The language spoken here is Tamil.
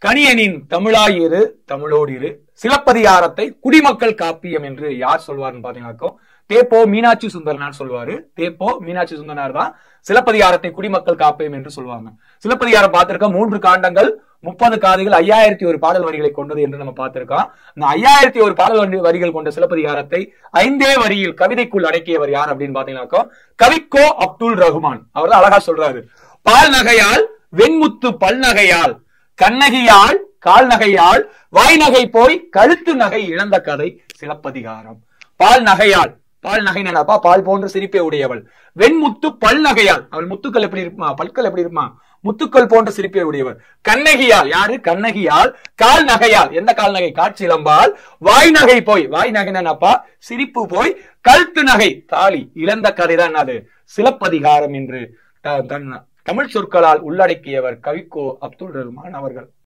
கணியனின் தமிழாயிரு தமிழோடிரு சிலப்பதிகாரத்தை குடிமக்கள் காப்பியம் என்று யார் சொல்வார்னு பாத்தீங்கன்னாக்கோ தேப்போ மீனாட்சி சுந்தரனார் சொல்வாரு தேப்போ மீனாட்சி சுந்தரனார் தான் சிலப்பதிகாரத்தை குடிமக்கள் காப்பியம் என்று சொல்லுவாங்க சிலப்பதிகாரம் பார்த்திருக்க மூன்று காண்டங்கள் முப்பது காதைகள் ஐயாயிரத்தி ஒரு பாடல் வரிகளை கொண்டது என்று நம்ம பார்த்திருக்கோம் இந்த ஐயாயிரத்தி ஒரு பாடல் வரி- வரிகள் கொண்ட சிலப்பதிகாரத்தை ஐந்தே வரியில் கவிதைக்குள் அடக்கியவர் யார் அப்படின்னு பாத்தீங்கன்னாக்கோ கவிக்கோ அப்துல் ரஹ்மான் அவர் தான் அழகா சொல்றாரு பால் நகையால் வெண்முத்து பல்நகையால் கண்ணகியால் கால் நகையால் வாய் நகை போய் கழுத்து நகை இழந்த கதை சிலப்பதிகாரம் பால் நகையால் பால் நகை நினைப்பா பால் போன்ற சிரிப்பை உடையவள் வெண்முத்து பல் நகையால் அவள் முத்துக்கள் எப்படி இருக்குமா பல்கள் எப்படி இருக்குமா முத்துக்கள் போன்ற சிரிப்பை உடையவர் கண்ணகியால் யாரு கண்ணகியால் கால் நகையால் எந்த கால் நகை காட்சிலம்பால் வாய் நகை போய் வாய் நகை நினைப்பா சிரிப்பு போய் கழுத்து நகை தாலி இழந்த கதை தான் அது சிலப்பதிகாரம் என்று த- தன் தமிழ் சொற்களால் உள்ளடக்கியவர் கவிக்கோ அப்துல் ரஹ்மான் அவர்கள்